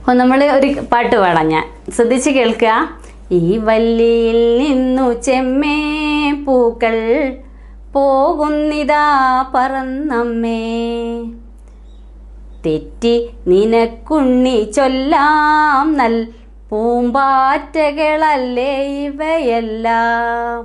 അപ്പോൾ നമ്മൾ ഒരു പാട്ട് പാടാം ഞാൻ ശ്രദ്ധിച്ച് കേൾക്കുക ഈ വല്ലിയിൽ നിന്നു ചെമ്മേ പൂക്കൾ പോകുന്നിതാ പറന്നമ്മേ തെറ്റി നിനക്കുണ്ണി ചൊല്ലാം നൽ പൂമ്പാറ്റകളല്ലേ ഇവയെല്ലാം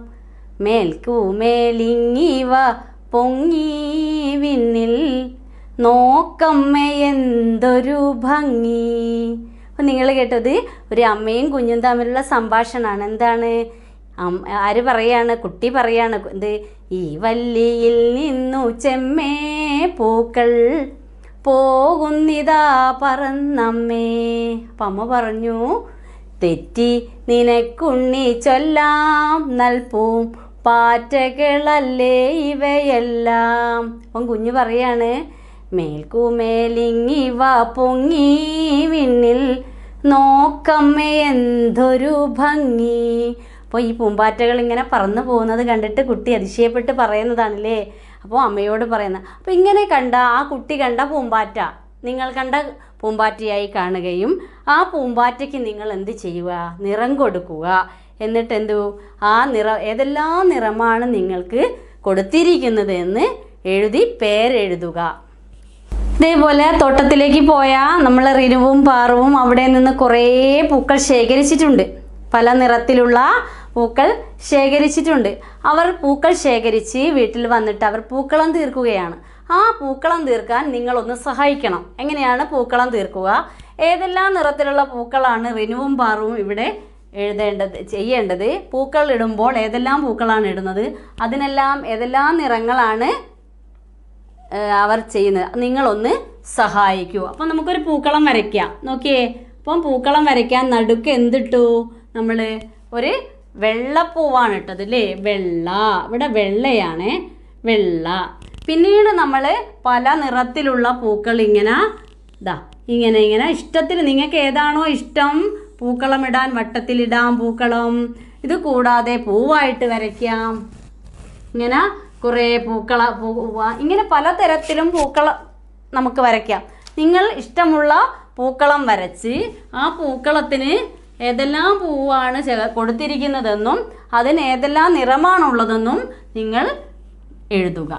മേൽക്കുമേലിങ്ങിവ പൊങ്ങി വിണ്ണിൽ നോക്കമ്മ എന്തൊരു ഭംഗി അപ്പം നിങ്ങൾ കേട്ടത് ഒരു അമ്മയും കുഞ്ഞും തമ്മിലുള്ള സംഭാഷണമാണ് എന്താണ് അം- ആര് പറയാണ് കുട്ടി പറയാണ് എന്ത് ഈ വല്ലിയിൽ നിന്നു ചെമ്മേ പൂക്കൾ പോകുന്നിതാ പറന്നമ്മേ അപ്പം അമ്മ പറഞ്ഞു തെറ്റി നിനക്കുണ്ണി ചൊല്ലാം നൽപ്പൂം പാറ്റകളല്ലേ ഇവയെല്ലാം അപ്പം കുഞ്ഞു പറയാണ് മേൽക്കുമേലിങ്ങിവ പൊങ്ങി വിണ്ണിൽ നോക്കമ്മ എന്തൊരു ഭംഗി അപ്പോൾ ഈ പൂമ്പാറ്റകൾ ഇങ്ങനെ പറന്നു പോകുന്നത് കണ്ടിട്ട് കുട്ടി അതിശയപ്പെട്ട് പറയുന്നതാണല്ലേ അപ്പോൾ അമ്മയോട് പറയുന്നത് അപ്പോൾ ഇങ്ങനെ കണ്ട ആ കുട്ടി കണ്ട പൂമ്പാറ്റ നിങ്ങൾ കണ്ട പൂമ്പാറ്റയായി കാണുകയും ആ പൂമ്പാറ്റയ്ക്ക് നിങ്ങൾ എന്ത് ചെയ്യുക നിറം കൊടുക്കുക എന്നിട്ട് എന്തു ആ നിറ ഏതെല്ലാം നിറമാണ് നിങ്ങൾക്ക് കൊടുത്തിരിക്കുന്നത് എന്ന് എഴുതി പേരെഴുതുക ഇതേപോലെ തോട്ടത്തിലേക്ക് പോയാൽ നമ്മൾ റിനുവും പാറുവും അവിടെ നിന്ന് കുറേ പൂക്കൾ ശേഖരിച്ചിട്ടുണ്ട് പല നിറത്തിലുള്ള പൂക്കൾ ശേഖരിച്ചിട്ടുണ്ട് അവർ പൂക്കൾ ശേഖരിച്ച് വീട്ടിൽ വന്നിട്ട് അവർ പൂക്കളം തീർക്കുകയാണ് ആ പൂക്കളം തീർക്കാൻ നിങ്ങളൊന്ന് സഹായിക്കണം എങ്ങനെയാണ് പൂക്കളം തീർക്കുക ഏതെല്ലാം നിറത്തിലുള്ള പൂക്കളാണ് റിനുവും പാറുവും ഇവിടെ എഴുതേണ്ടത് ചെയ്യേണ്ടത് പൂക്കൾ ഇടുമ്പോൾ ഏതെല്ലാം പൂക്കളാണ് ഇടുന്നത് അതിനെല്ലാം ഏതെല്ലാം നിറങ്ങളാണ് ഏഹ് അവർ ചെയ്യുന്നത് നിങ്ങളൊന്ന് സഹായിക്കൂ അപ്പം നമുക്കൊരു പൂക്കളം വരയ്ക്കാം നോക്കിയേ അപ്പം പൂക്കളം വരയ്ക്കാൻ നടുക്ക് എന്തിട്ടു നമ്മൾ ഒരു വെള്ളപ്പൂവാണ് ഇട്ടത് അല്ലേ വെള്ള ഇവിടെ വെള്ളയാണ് വെള്ള പിന്നീട് നമ്മൾ പല നിറത്തിലുള്ള പൂക്കൾ ഇങ്ങനെ ഇതാ ഇങ്ങനെ ഇങ്ങനെ ഇഷ്ടത്തിൽ നിങ്ങൾക്ക് ഏതാണോ ഇഷ്ടം പൂക്കളം ഇടാൻ വട്ടത്തിലിടാം പൂക്കളം ഇത് കൂടാതെ പൂവായിട്ട് വരയ്ക്കാം ഇങ്ങനെ കുറേ പൂക്കള പൂവ ഇങ്ങനെ പലതരത്തിലും പൂക്കള നമുക്ക് വരയ്ക്കാം നിങ്ങൾ ഇഷ്ടമുള്ള പൂക്കളം വരച്ച് ആ പൂക്കളത്തിന് ഏതെല്ലാം പൂവാണ് ചെ- കൊടുത്തിരിക്കുന്നതെന്നും അതിന് ഏതെല്ലാം നിറമാണുള്ളതെന്നും നിങ്ങൾ എഴുതുക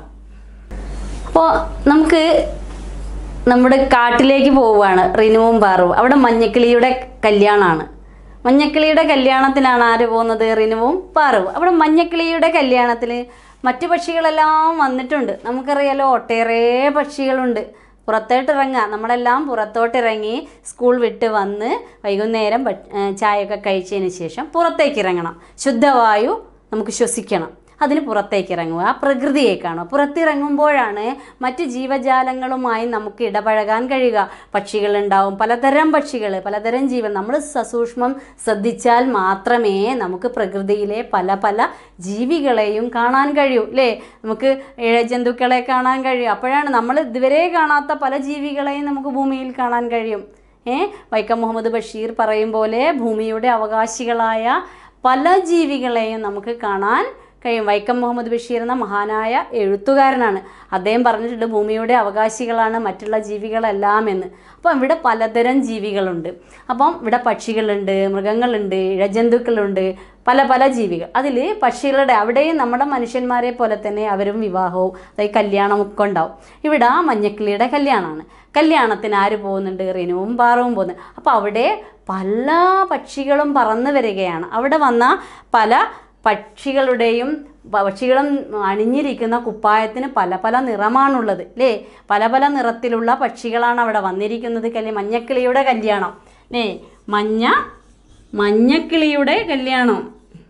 അപ്പോൾ നമുക്ക് നമ്മുടെ കാട്ടിലേക്ക് പോവുകയാണ് റിനുവും പാറുവും അവിടെ മഞ്ഞക്കിളിയുടെ കല്യാണമാണ് മഞ്ഞക്കിളിയുടെ കല്യാണത്തിനാണ് ആര് പോകുന്നത് റിനുവും പാറുവും അവിടെ മഞ്ഞക്കിളിയുടെ കല്യാണത്തിൽ മറ്റു പക്ഷികളെല്ലാം വന്നിട്ടുണ്ട് നമുക്കറിയാലോ ഒട്ടേറെ പക്ഷികളുണ്ട് പുറത്തോട്ടിറങ്ങുക നമ്മളെല്ലാം പുറത്തോട്ടിറങ്ങി സ്കൂൾ വിട്ട് വന്ന് വൈകുന്നേരം ഭ- ഏ, ചായയൊക്കെ കഴിച്ചതിന് ശേഷം പുറത്തേക്ക് ഇറങ്ങണം ശുദ്ധവായു നമുക്ക് ശ്വസിക്കണം അതിന് പുറത്തേക്ക് ഇറങ്ങുക പ്രകൃതിയെ കാണുക പുറത്തിറങ്ങുമ്പോഴാണ് മറ്റ് ജീവജാലങ്ങളുമായി നമുക്ക് ഇടപഴകാൻ കഴിയുക പക്ഷികളുണ്ടാവും പലതരം പക്ഷികൾ പലതരം ജീവൻ നമ്മൾ സസൂക്ഷ്മം ശ്രദ്ധിച്ചാൽ മാത്രമേ നമുക്ക് പ്രകൃതിയിലെ പല പല ജീവികളെയും കാണാൻ കഴിയൂ അല്ലേ നമുക്ക് ഇഴജന്തുക്കളെ കാണാൻ കഴിയും അപ്പോഴാണ് നമ്മൾ ഇതുവരെ കാണാത്ത പല ജീവികളെയും നമുക്ക് ഭൂമിയിൽ കാണാൻ കഴിയും ഏ വൈക്കം മുഹമ്മദ് ബഷീർ പറയും പോലെ ഭൂമിയുടെ അവകാശികളായ പല ജീവികളെയും നമുക്ക് കാണാൻ കഴിയും വൈക്കം മുഹമ്മദ് ബഷീർ എന്ന മഹാനായ എഴുത്തുകാരനാണ് അദ്ദേഹം പറഞ്ഞിട്ടുണ്ട് ഭൂമിയുടെ അവകാശികളാണ് മറ്റുള്ള ജീവികളെല്ലാം എന്ന് അപ്പം ഇവിടെ പലതരം ജീവികളുണ്ട് അപ്പം ഇവിടെ പക്ഷികളുണ്ട് മൃഗങ്ങളുണ്ട് ഇഴജന്തുക്കളുണ്ട് പല പല ജീവികൾ അതിൽ പക്ഷികളുടെ അവിടെയും നമ്മുടെ മനുഷ്യന്മാരെ പോലെ തന്നെ അവരും വിവാഹവും അതായത് കല്യാണമൊക്കെ ഉണ്ടാവും ഇവിടെ ആ മഞ്ഞക്കിളിയുടെ കല്യാണമാണ് കല്യാണത്തിന് ആര് പോകുന്നുണ്ട് റിനുവും പാറവും പോകുന്നുണ്ട് അപ്പോൾ അവിടെ പല പക്ഷികളും പറന്നു വരികയാണ് അവിടെ വന്ന പല പക്ഷികളുടെയും പക്ഷികളും അണിഞ്ഞിരിക്കുന്ന കുപ്പായത്തിന് പല പല നിറമാണുള്ളത് അല്ലേ പല പല നിറത്തിലുള്ള പക്ഷികളാണ് അവിടെ വന്നിരിക്കുന്നത് കല്യാണം മഞ്ഞക്കിളിയുടെ കല്യാണം അല്ലേ മഞ്ഞ മഞ്ഞക്കിളിയുടെ കല്യാണം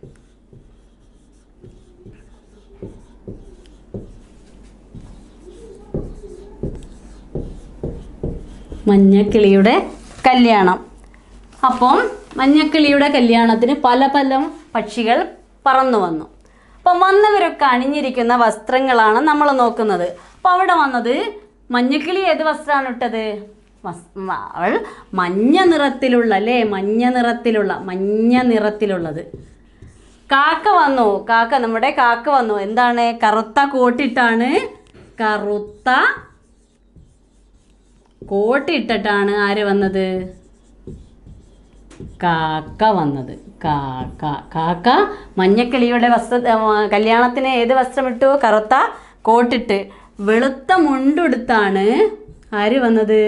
മഞ്ഞക്കിളിയുടെ കല്യാണം അപ്പം മഞ്ഞക്കിളിയുടെ കല്യാണത്തിന് പല പല പക്ഷികൾ പറന്നു വന്നു അപ്പം വന്നവരൊക്കെ അണിഞ്ഞിരിക്കുന്ന വസ്ത്രങ്ങളാണ് നമ്മൾ നോക്കുന്നത് അപ്പം അവിടെ വന്നത് മഞ്ഞക്കിളി ഏത് വസ്ത്രമാണ് ഇട്ടത് വസ്- മ- അവൾ മഞ്ഞ നിറത്തിലുള്ള അല്ലേ മഞ്ഞ നിറത്തിലുള്ള മഞ്ഞ നിറത്തിലുള്ളത് കാക്ക വന്നു കാക്ക നമ്മുടെ കാക്ക വന്നു എന്താണ് കറുത്ത കോട്ടിട്ടാണ് കറുത്ത കോട്ടിട്ടിട്ടാണ് ആര് വന്നത് കാക്ക വന്നത് കാക്ക കാക്ക മഞ്ഞക്കിളിയുടെ വസ്ത്ര ആ, കല്യാണത്തിന് ഏത് വസ്ത്രമിട്ടു കറുത്ത കോട്ടിട്ട് വെളുത്ത മുണ്ടുടുത്താണ് ആര് വന്നത്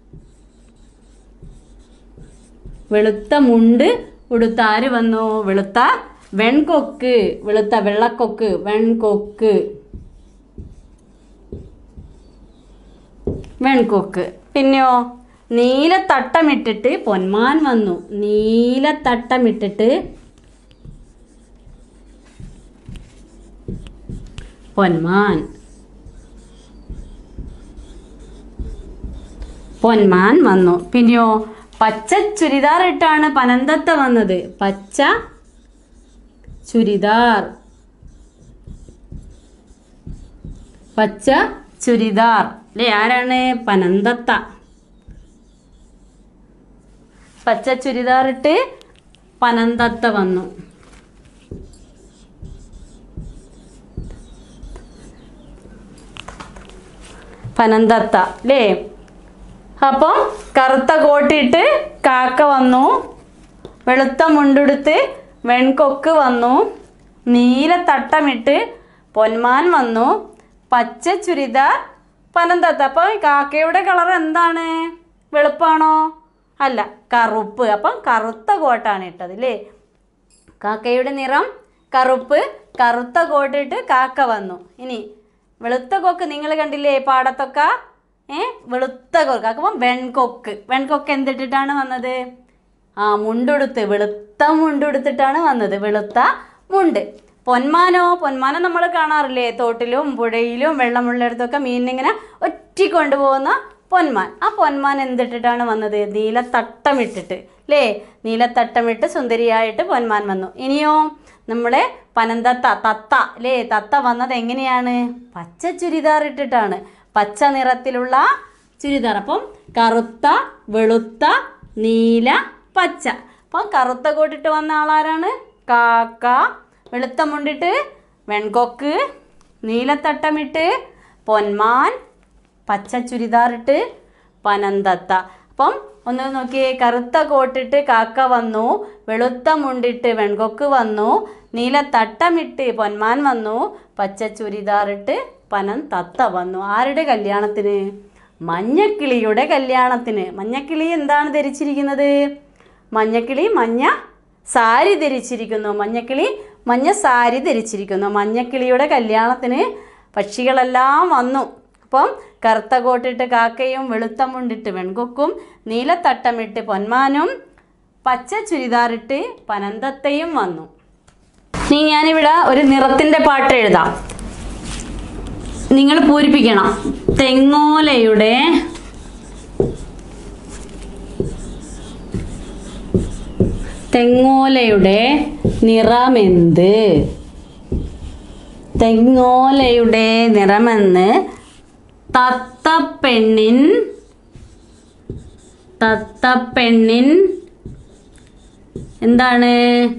വെളുത്ത മുണ്ട് ഉടുത്ത ആര് വന്നു വെളുത്ത വെൺകൊക്ക് വെളുത്ത വെള്ളക്കൊക്ക് വെൺകൊക്ക് വെൺകൊക്ക് പിന്നെയോ നീലത്തട്ടമിട്ടിട്ട് പൊന്മാൻ വന്നു നീലത്തട്ടമിട്ടിട്ട് പൊന്മാൻ പൊന്മാൻ വന്നു പിന്നെയോ പച്ച ചുരിദാർ ഇട്ടാണ് പനന്തത്ത വന്നത് പച്ച ചുരിദാർ പച്ച ചുരിദാർ അല്ലേ ആരാണ് പനന്തത്ത പച്ച ചുരിദാർ ഇട്ട് പനന്തത്ത വന്നു പനന്തത്ത അല്ലേ അപ്പം കറുത്ത കോട്ടിട്ട് കാക്ക വന്നു വെളുത്ത മുണ്ടുടുത്ത് വെൺകൊക്ക് വന്നു നീല തട്ടമിട്ട് പൊന്മാൻ വന്നു പച്ച ചുരിദാർ പനന്തത്ത അപ്പോൾ കാക്കയുടെ കളർ എന്താണ് വെളുപ്പാണോ അല്ല കറുപ്പ് അപ്പം കറുത്ത കോട്ടാണ് ഇട്ടത് അല്ലേ കാക്കയുടെ നിറം കറുപ്പ് കറുത്ത കോട്ടിട്ട് കാക്ക വന്നു ഇനി വെളുത്ത കൊക്ക് നിങ്ങൾ കണ്ടില്ലേ പാടത്തൊക്കെ ഏ വെളുത്ത കൊക്ക് അപ്പം വെൺകൊക്ക് വെൺകൊക്ക് എന്തിട്ടിട്ടാണ് വന്നത് ആ മുണ്ടുടുത്ത് വെളുത്ത മുണ്ടുടുത്തിട്ടാണ് വന്നത് വെളുത്ത മുണ്ട് പൊന്മാനോ പൊന്മാനം നമ്മൾ കാണാറില്ലേ തോട്ടിലും പുഴയിലും വെള്ളമുള്ളിടത്തൊക്കെ മീനിങ്ങനെ ഒറ്റി കൊണ്ടുപോകുന്ന പൊന്മാൻ ആ പൊന്മാൻ എന്തിട്ടിട്ടാണ് വന്നത് നീലത്തട്ടമിട്ടിട്ട് അല്ലേ നീലത്തട്ടമിട്ട് സുന്ദരിയായിട്ട് പൊന്മാൻ വന്നു ഇനിയോ നമ്മളെ പനന്തത്ത തത്ത അല്ലേ തത്ത വന്നത് എങ്ങനെയാണ് പച്ച ചുരിദാർ ഇട്ടിട്ടാണ് പച്ച നിറത്തിലുള്ള ചുരിദാർ അപ്പം കറുത്ത വെളുത്ത നീല പച്ച അപ്പം കറുത്ത കോട്ടിട്ട് വന്ന ആളാരാണ് കാക്ക വെളുത്ത മുണ്ടിട്ട് വെൺകൊക്ക് നീലത്തട്ടമിട്ട് പൊന്മാൻ പച്ച ചുരിദാറിട്ട് പനന്തത്ത അപ്പം ഒന്ന് നോക്കിയേ കറുത്ത കോട്ടിട്ട് കാക്ക വന്നു വെളുത്ത മുണ്ടിട്ട് വെൺകൊക്ക് വന്നു നീല തട്ടമിട്ട് പൊന്മാൻ വന്നു പച്ച ചുരിദാറിട്ട് പനം തത്ത വന്നു ആരുടെ കല്യാണത്തിന് മഞ്ഞക്കിളിയുടെ കല്യാണത്തിന് മഞ്ഞക്കിളി എന്താണ് ധരിച്ചിരിക്കുന്നത് മഞ്ഞക്കിളി മഞ്ഞ സാരി ധരിച്ചിരിക്കുന്നു മഞ്ഞക്കിളി മഞ്ഞ സാരി ധരിച്ചിരിക്കുന്നു മഞ്ഞക്കിളിയുടെ കല്യാണത്തിന് പക്ഷികളെല്ലാം വന്നു അപ്പം കറുത്ത കോട്ടിട്ട് കാക്കയും വെളുത്ത മുണ്ടിട്ട് വെൺകൊക്കും നീലത്തട്ടമിട്ട് പൊന്മാനും പച്ച ചുരിദാറിട്ട് പനന്തത്തയും വന്നു ഇനി ഞാനിവിടെ ഒരു നിറത്തിൻ്റെ പാട്ട് എഴുതാം നിങ്ങൾ പൂരിപ്പിക്കണം തെങ്ങോലയുടെ തെങ്ങോലയുടെ നിറമെന്ത് തെങ്ങോലയുടെ നിറമെന്ന് തത്തപ്പെണ്ണിൻ തത്തപ്പെണ്ണിൻ എന്താണ്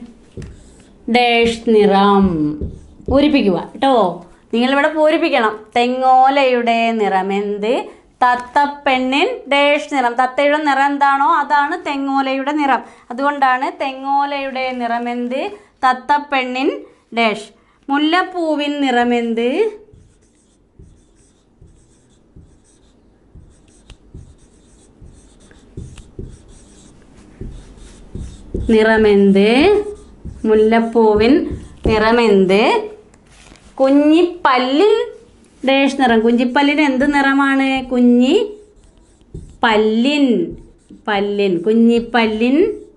ഡാഷ് നിറം പൂരിപ്പിക്കുക കേട്ടോ നിങ്ങളിവിടെ പൂരിപ്പിക്കണം തെങ്ങോലയുടെ നിറമെന്ത് തത്തപ്പെണ്ണിൻ ഡാഷ് നിറം തത്തയുടെ നിറം എന്താണോ അതാണ് തെങ്ങോലയുടെ നിറം അതുകൊണ്ടാണ് തെങ്ങോലയുടെ നിറമെന്ത് തത്തപ്പെണ്ണിൻ ഡാഷ് മുല്ലപ്പൂവിൻ നിറമെന്ത് നിറമെന്ത് മുല്ലപ്പൂവിൻ നിറമെന്ത് കുഞ്ഞിപ്പല്ലിൻ ഡേഷ് നിറം കുഞ്ഞിപ്പല്ലിന് എന്ത് നിറമാണ് കുഞ്ഞി പല്ലിൻ പല്ലിൻ കുഞ്ഞിപ്പല്ലിൻ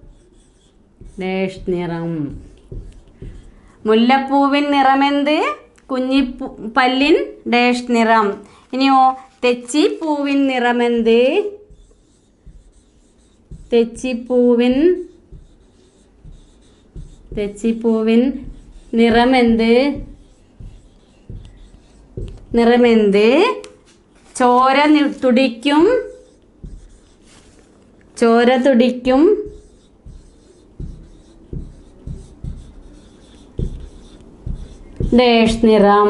ഡേഷ് നിറം മുല്ലപ്പൂവിൻ നിറമെന്ത് കുഞ്ഞിപ്പൂ പല്ലിൻ ഡേഷ് നിറം ഇനിയോ തെച്ചിപ്പൂവിൻ നിറമെന്ത് തെച്ചിപ്പൂവിൻ തെച്ചിപ്പൂവിൻ നിറമെന്ത് നിറമെന്ത് ചോര നി- തുടിക്കും ചോര തുടിക്കും ഡേഷ് നിറം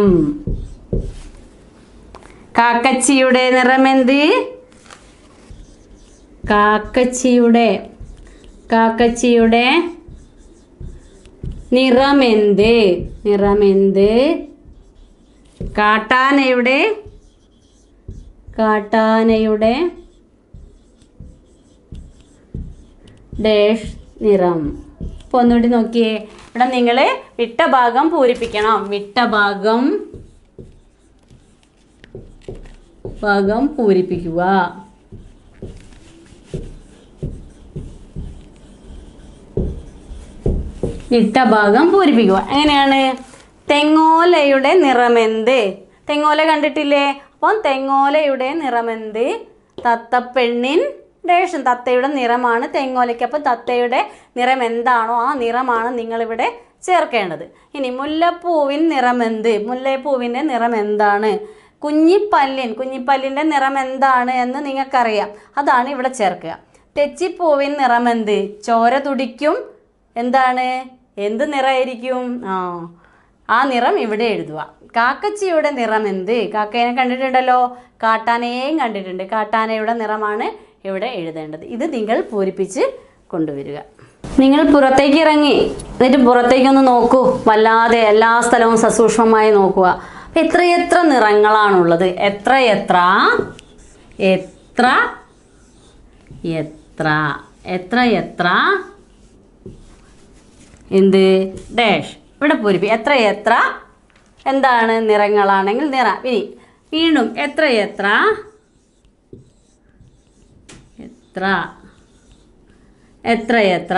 കാക്കച്ചിയുടെ നിറമെന്ത് കാക്കച്ചിയുടെ കാക്കച്ചിയുടെ നിറമെന്ത് നിറമെന്ത് കാട്ടാനയുടെ കാട്ടാനയുടെ ഡേഷ് നിറം അപ്പോൾ ഒന്നുകൂടി നോക്കിയേ ഇവിടെ നിങ്ങൾ വിട്ട ഭാഗം പൂരിപ്പിക്കണം വിട്ട ഭാഗം ഭാഗം പൂരിപ്പിക്കുക ഇട്ട ഭാഗം പൂരിപ്പിക്കുക എങ്ങനെയാണ് തെങ്ങോലയുടെ നിറമെന്ത് തെങ്ങോല കണ്ടിട്ടില്ലേ അപ്പം തെങ്ങോലയുടെ നിറമെന്ത് തത്തപ്പെണ്ണിൻ ഡേഷൻ തത്തയുടെ നിറമാണ് തെങ്ങോലയ്ക്ക് അപ്പോൾ തത്തയുടെ നിറം എന്താണോ ആ നിറമാണ് നിങ്ങളിവിടെ ചേർക്കേണ്ടത് ഇനി മുല്ലപ്പൂവിൻ നിറമെന്ത് മുല്ലപ്പൂവിൻ്റെ നിറം എന്താണ് കുഞ്ഞിപ്പല്ലിൻ കുഞ്ഞിപ്പല്ലിൻ്റെ നിറം എന്താണ് എന്ന് നിങ്ങൾക്കറിയാം അതാണ് ഇവിടെ ചേർക്കുക തെച്ചിപ്പൂവിൻ നിറമെന്ത് ചോര തുടിക്കും എന്താണ് എന്ത് നിറമായിരിക്കും ആ ആ നിറം ഇവിടെ എഴുതുക കാക്കച്ചിയുടെ നിറം എന്ത് കാക്കേനെ കണ്ടിട്ടുണ്ടല്ലോ കാട്ടാനയെയും കണ്ടിട്ടുണ്ട് കാട്ടാനയുടെ നിറമാണ് ഇവിടെ എഴുതേണ്ടത് ഇത് നിങ്ങൾ പൂരിപ്പിച്ച് കൊണ്ടുവരിക നിങ്ങൾ പുറത്തേക്ക് ഇറങ്ങി എന്നിട്ട് പുറത്തേക്കൊന്ന് നോക്കൂ വല്ലാതെ എല്ലാ സ്ഥലവും സസൂക്ഷ്മമായി നോക്കുക അപ്പം എത്രയെത്ര നിറങ്ങളാണുള്ളത് എത്ര എത്ര എത്ര എത്ര എത്ര എത്ര എന്ത് ഡാഷ് ഇവിടെ പൂരിപ്പി എത്ര എത്ര എന്താണ് നിറങ്ങളാണെങ്കിൽ നിറ ഇനി വീണ്ടും എത്ര എത്ര എത്ര എത്ര എത്ര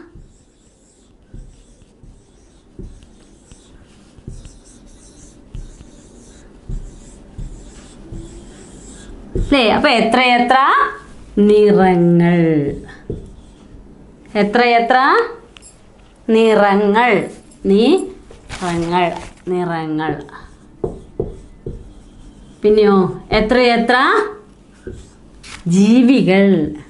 അല്ലേ അപ്പൊ എത്ര എത്ര നിറങ്ങൾ എത്ര എത്ര നിറങ്ങൾ നിറങ്ങൾ നിറങ്ങൾ പിന്നെയോ എത്ര എത്ര ജീവികൾ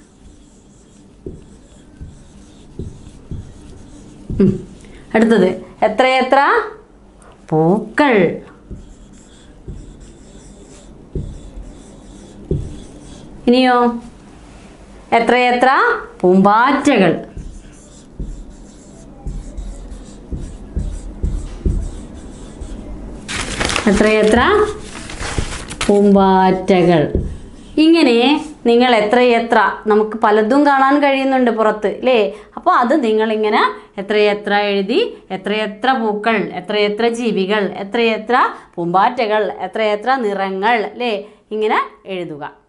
ഉം. അടുത്തത് എത്ര എത്ര പൂക്കൾ ഇനിയോ എത്ര എത്ര പൂമ്പാറ്റകൾ എത്രയെത്ര പൂമ്പാറ്റകൾ ഇങ്ങനെ നിങ്ങൾ എത്രയെത്ര നമുക്ക് പലതും കാണാൻ കഴിയുന്നുണ്ട് പുറത്ത് അല്ലേ അപ്പോൾ അത് നിങ്ങളിങ്ങനെ എത്രയെത്ര എഴുതി എത്രയെത്ര പൂക്കൾ എത്രയെത്ര ജീവികൾ എത്രയെത്ര പൂമ്പാറ്റകൾ എത്രയെത്ര നിറങ്ങൾ അല്ലേ ഇങ്ങനെ എഴുതുക